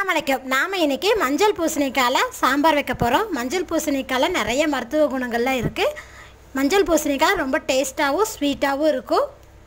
அஸ்ஸலாமு அலைக்கும் நாம் இன்றைக்கி மஞ்சள் பூசணிக்காயில் சாம்பார் வைக்க போகிறோம் மஞ்சள் பூசணிக்காயில் நிறைய மருத்துவ குணங்கள்லாம் இருக்குது மஞ்சள் பூசணிக்காய் ரொம்ப டேஸ்ட்டாகவும் ஸ்வீட்டாகவும் இருக்கும்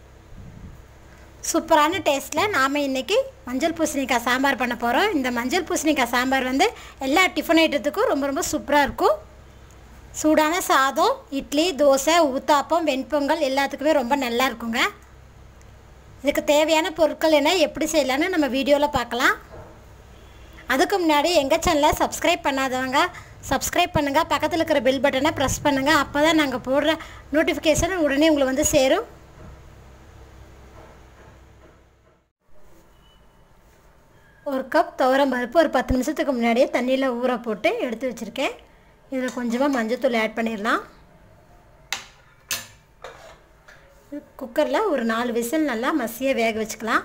சூப்பரான டேஸ்ட்டில் நாம் இன்றைக்கி மஞ்சள் பூசணிக்காய் சாம்பார் பண்ண போகிறோம் இந்த மஞ்சள் பூசணிக்காய் சாம்பார் வந்து எல்லா டிஃபன் ஐட்டத்துக்கும் ரொம்ப ரொம்ப சூப்பராக இருக்கும் சூடான சாதம் இட்லி தோசை ஊத்தாப்பம் வெண்பொங்கல் எல்லாத்துக்குமே ரொம்ப நல்லா இருக்குங்க இதுக்கு தேவையான பொருட்கள் என்ன எப்படி செய்யலான்னு நம்ம வீடியோவில் பார்க்கலாம் அதுக்கு முன்னாடி எங்கள் சேனலை சப்ஸ்கிரைப் பண்ணாதவங்க சப்ஸ்கிரைப் பண்ணுங்கள் பக்கத்தில் இருக்கிற பெல் பட்டனை ப்ரெஸ் பண்ணுங்கள் அப்போ தான் நாங்கள் போடுற நோட்டிஃபிகேஷன் உடனே உங்களுக்கு வந்து சேரும் ஒரு கப் துவரம் பருப்பு ஒரு பத்து நிமிஷத்துக்கு முன்னாடியே தண்ணியில் ஊற போட்டு எடுத்து வச்சுருக்கேன் இதில் கொஞ்சமாக மஞ்சத்தூள் ஆட் பண்ணிடலாம் குக்கரில் ஒரு நாலு விசில் நல்லா மசிய வேக வச்சுக்கலாம்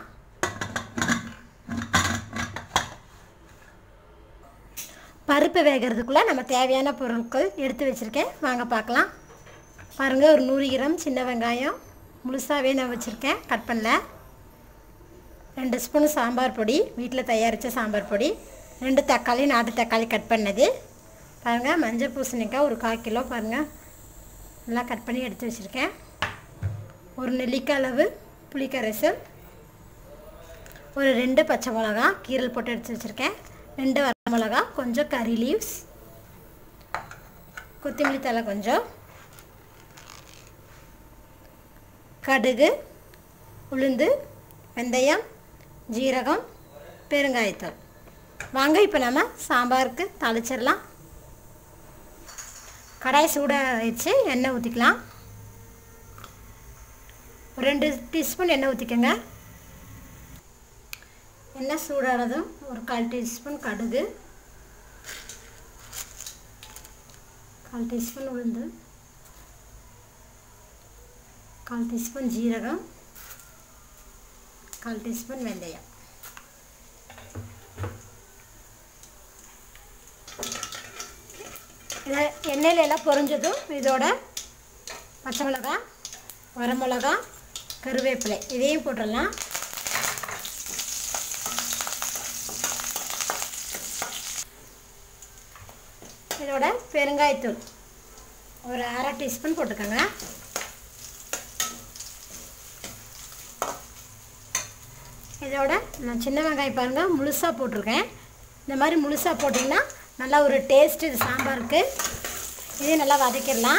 பருப்பு வேகிறதுக்குள்ளே நம்ம தேவையான பொருட்கள் எடுத்து வச்சுருக்கேன் வாங்க பார்க்கலாம் பாருங்கள் ஒரு நூறு கிராம் சின்ன வெங்காயம் முழுசாகவே நான் வச்சுருக்கேன் கட் பண்ணல ரெண்டு ஸ்பூன் சாம்பார் பொடி வீட்டில் தயாரித்த சாம்பார் பொடி ரெண்டு தக்காளி நாட்டு தக்காளி கட் பண்ணது பாருங்கள் மஞ்சள் பூசணிக்காய் ஒரு கால் கிலோ பாருங்கள் நல்லா கட் பண்ணி எடுத்து வச்சுருக்கேன் ஒரு நெல்லிக்காய் அளவு புளிக்கரைசல் ஒரு ரெண்டு பச்சை மிளகா கீரல் போட்டு எடுத்து வச்சுருக்கேன் ரெண்டு வர மிளகா கொஞ்சம் கறி லீவ்ஸ் கொத்தமல்லி தலை கொஞ்சம் கடுகு உளுந்து வெந்தயம் ஜீரகம் பெருங்காயத்தூள் வாங்க இப்போ நம்ம சாம்பாருக்கு தாளிச்சிடலாம் கடாய் சூடாகிடுச்சு எண்ணெய் ஊற்றிக்கலாம் ஒரு ரெண்டு டீஸ்பூன் எண்ணெய் ஊற்றிக்கோங்க எண்ணெய் சூடானதும் ஒரு கால் டீஸ்பூன் கடுகு கால் டீஸ்பூன் உளுந்து கால் டீஸ்பூன் ஜீரகம் கால் டீஸ்பூன் வெந்தயம் இதை எண்ணெயில் எல்லாம் பொரிஞ்சதும் இதோட பச்சை மிளகா வரமிளகா கருவேப்பிலை இதையும் போட்டுடலாம் இதோட பெருங்காயத்தூள் ஒரு அரை டீஸ்பூன் போட்டுக்கோங்க இதோட நான் சின்ன வெங்காயம் பாருங்கள் முழுசாக போட்டிருக்கேன் இந்த மாதிரி முழுசாக போட்டிங்கன்னா நல்லா ஒரு டேஸ்ட் இது சாம்பாருக்கு இதையும் நல்லா வதக்கிடலாம்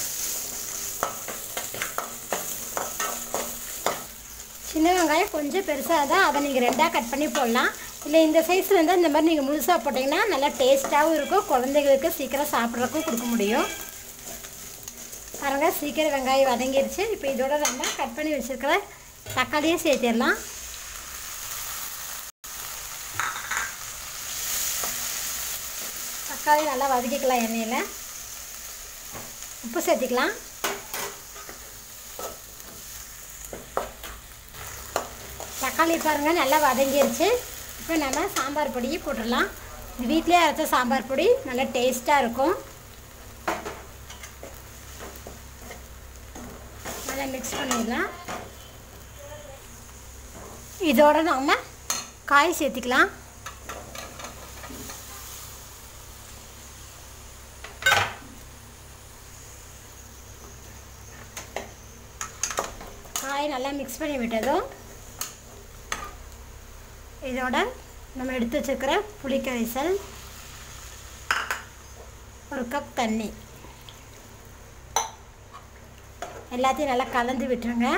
சின்ன வெங்காயம் கொஞ்சம் பெருசாக தான் அதை நீங்கள் ரெண்டாக கட் பண்ணி போடலாம் இல்லை இந்த சைஸில் இருந்தால் இந்த மாதிரி நீங்கள் முழுசாக போட்டிங்கன்னா நல்லா டேஸ்ட்டாகவும் இருக்கும் குழந்தைங்களுக்கு சீக்கிரம் சாப்பிட்றதுக்கும் கொடுக்க முடியும் பாருங்கள் சீக்கிரம் வெங்காயம் வதங்கிருச்சு இப்போ இதோட நம்ம கட் பண்ணி வச்சுருக்கிற தக்காளியும் சேர்த்திடலாம் தக்காளி நல்லா வதக்கிக்கலாம் எண்ணெயில் உப்பு சேர்த்திக்கலாம் தக்காளி பாருங்கள் நல்லா வதங்கிருச்சு இப்போ நம்ம சாம்பார் பொடியை போட்டுடலாம் இது வீட்டிலே அரைச்ச சாம்பார் பொடி நல்லா டேஸ்ட்டாக இருக்கும் நல்லா மிக்ஸ் பண்ணிடலாம் இதோட நம்ம காய் சேர்த்திக்கலாம் காய் நல்லா மிக்ஸ் பண்ணி விட்டதும் இதோட நம்ம எடுத்து வச்சுருக்கிற புளிக்கரைசல் ஒரு கப் தண்ணி எல்லாத்தையும் நல்லா கலந்து விட்டுருங்க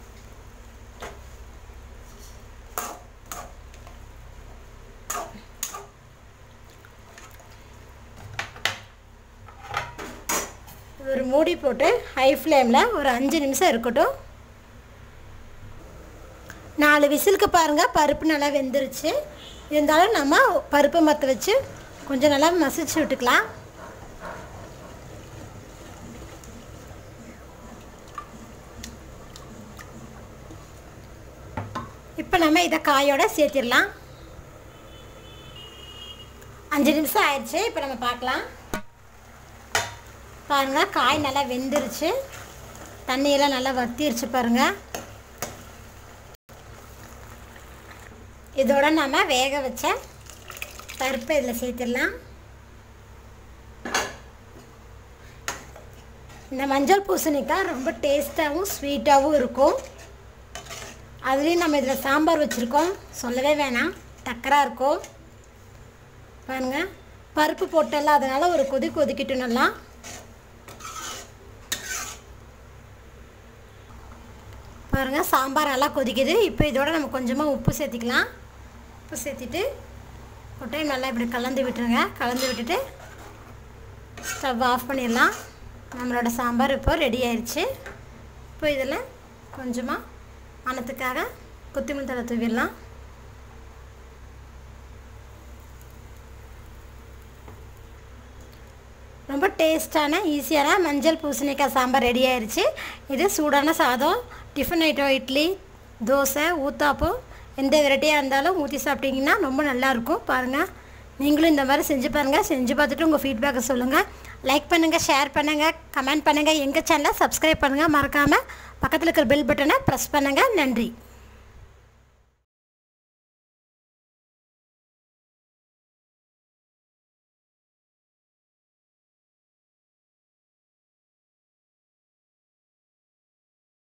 ஒரு மூடி போட்டு ஹை ஃப்ளேமில் ஒரு அஞ்சு நிமிஷம் இருக்கட்டும் நாலு விசிலுக்கு பாருங்கள் பருப்பு நல்லா வெந்துருச்சு இருந்தாலும் நம்ம பருப்பு மற்ற வச்சு கொஞ்சம் நல்லா மசிச்சு விட்டுக்கலாம் இப்போ நம்ம இதை காயோட சேர்த்திடலாம் அஞ்சு நிமிஷம் ஆயிடுச்சு இப்போ நம்ம பார்க்கலாம் பாருங்கள் காய் நல்லா வெந்துருச்சு தண்ணியெல்லாம் நல்லா வத்திருச்சு பாருங்கள் இதோட நம்ம வேக வச்ச பருப்பை இதில் சேர்த்துடலாம் இந்த மஞ்சள் பூசணிக்காய் ரொம்ப டேஸ்ட்டாகவும் ஸ்வீட்டாகவும் இருக்கும் அதுலேயும் நம்ம இதில் சாம்பார் வச்சுருக்கோம் சொல்லவே வேணாம் டக்கராக இருக்கும் பாருங்கள் பருப்பு போட்டெல்லாம் அதனால் ஒரு கொதி கொதிக்கிட்டு நல்லா பாருங்கள் சாம்பார் நல்லா கொதிக்குது இப்போ இதோட நம்ம கொஞ்சமாக உப்பு சேர்த்திக்கலாம் உப்பு சேர்த்திட்டு ஒரு டைம் நல்லா இப்படி கலந்து விட்டுருங்க கலந்து விட்டுட்டு ஸ்டவ் ஆஃப் பண்ணிடலாம் நம்மளோட சாம்பார் இப்போ ரெடி ஆயிடுச்சு இப்போ இதில் கொஞ்சமாக மணத்துக்காக கொத்தமல்லி தழை தூவிடலாம் ரொம்ப டேஸ்டான ஈஸியான மஞ்சள் பூசணிக்காய் சாம்பார் ரெடி ஆயிடுச்சு இது சூடான சாதம் டிஃபன் ஐட்டம் இட்லி தோசை ஊத்தாப்பம் எந்த வெரைட்டியாக இருந்தாலும் ஊற்றி சாப்பிட்டீங்கன்னா ரொம்ப நல்லாயிருக்கும் பாருங்கள் நீங்களும் இந்த மாதிரி செஞ்சு பாருங்கள் செஞ்சு பார்த்துட்டு உங்கள் ஃபீட்பேக்கை சொல்லுங்கள் லைக் பண்ணுங்கள் ஷேர் பண்ணுங்கள் கமெண்ட் பண்ணுங்கள் எங்கள் சேனலை சப்ஸ்கிரைப் பண்ணுங்கள் மறக்காமல் பக்கத்தில் இருக்கிற பெல் பட்டனை ப்ரெஸ் பண்ணுங்கள் நன்றி